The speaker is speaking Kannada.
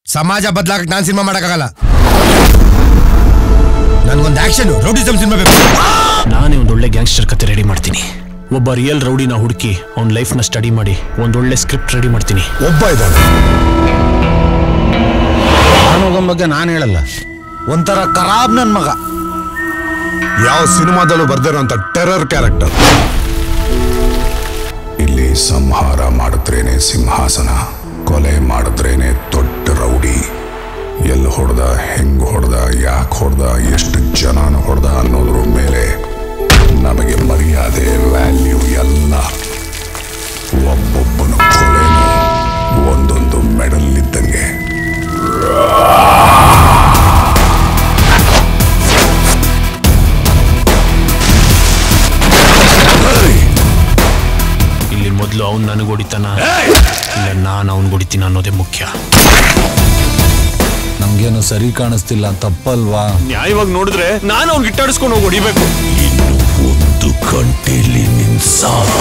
ಸಮಾಜ ಬದಲಾಗಕ್ಕೆ ನಾನು ಸಿನಿಮಾ ಮಾಡೋಕ್ಕಾಗಲ್ಲ ನನ್ಗೊಂದು ಆಕ್ಷನ್ ರೌಡಿಸಮ್ ಸಿನಿಮಾ ಬೇಕು ನಾನೇ ಒಂದು ಒಳ್ಳೆ ಗ್ಯಾಂಗ್ಸ್ಟರ್ ಕತೆ ರೆಡಿ ಮಾಡ್ತೀನಿ ಒಬ್ಬ ರಿಯಲ್ ರೌಡಿನ ಹುಡುಕಿ ಅವ್ನ ಲೈಫ್ನ ಸ್ಟಡಿ ಮಾಡಿ ಒಂದೊಳ್ಳೆ ಸ್ಕ್ರಿಪ್ಟ್ ರೆಡಿ ಮಾಡ್ತೀನಿ ಒಬ್ಬ ಇದ್ದಾನೆ ಮಗನ ಬಗ್ಗೆ ನಾನು ಹೇಳಲ್ಲ ಒಂಥರ ಖರಾಬ್ ನನ್ ಮಗ ಯಾವ ಸಿನಿಮಾದಲ್ಲೂ ಬರ್ದಿರೋಂಥ ಟೆರರ್ ಕ್ಯಾರೆಕ್ಟರ್ ಇಲ್ಲಿ ಸಂಹಾರ ಮಾಡಿದ್ರೇನೆ ಸಿಂಹಾಸನ ಕೊಲೆ ಮಾಡಿದ್ರೇನೆ ದೊಡ್ಡ ರೌಡಿ ಎಲ್ಲಿ ಹೊಡೆದ ಹೆಂಗ್ ಹೊಡೆದ ಯಾಕೆ ಹೊಡೆದ ಎಷ್ಟು ಜನನ ಹೊಡೆದ ಅನ್ನೋದ್ರ ಮೇಲೆ ನಮಗೆ ಮರ್ಯಾದೆ ವ್ಯಾಲ್ಯೂ ಎಲ್ಲ ಒಬ್ಬೊಬ್ಬನ ಕೊಲೆನೂ ಒಂದೊಂದು ಮೆಡಲ್ ಇದ್ದಂಗೆ ಇಲ್ಲಿ ಮೊದಲು ಅವ್ನು ನನಗೆ ಹೊಡಿತಾನ ಇಲ್ಲ ನಾನು ಅವ್ನು ಹೊಡಿತೀನ ಅನ್ನೋದೇ ಮುಖ್ಯ ನಮ್ಗೇನು ಸರಿ ಕಾಣಿಸ್ತಿಲ್ಲ ತಪ್ಪಲ್ವಾ ನ್ಯಾಯವಾಗಿ ನೋಡಿದ್ರೆ ನಾನು ಅವ್ನು ಗಿಟ್ಟಾಡಿಸ್ಕೊಂಡು ಹೋಗಿ ಹೊಡಿಬೇಕು ಒಂದು ಗಂಟೆಯಲ್ಲಿ ನಿನ್ ಸಾವು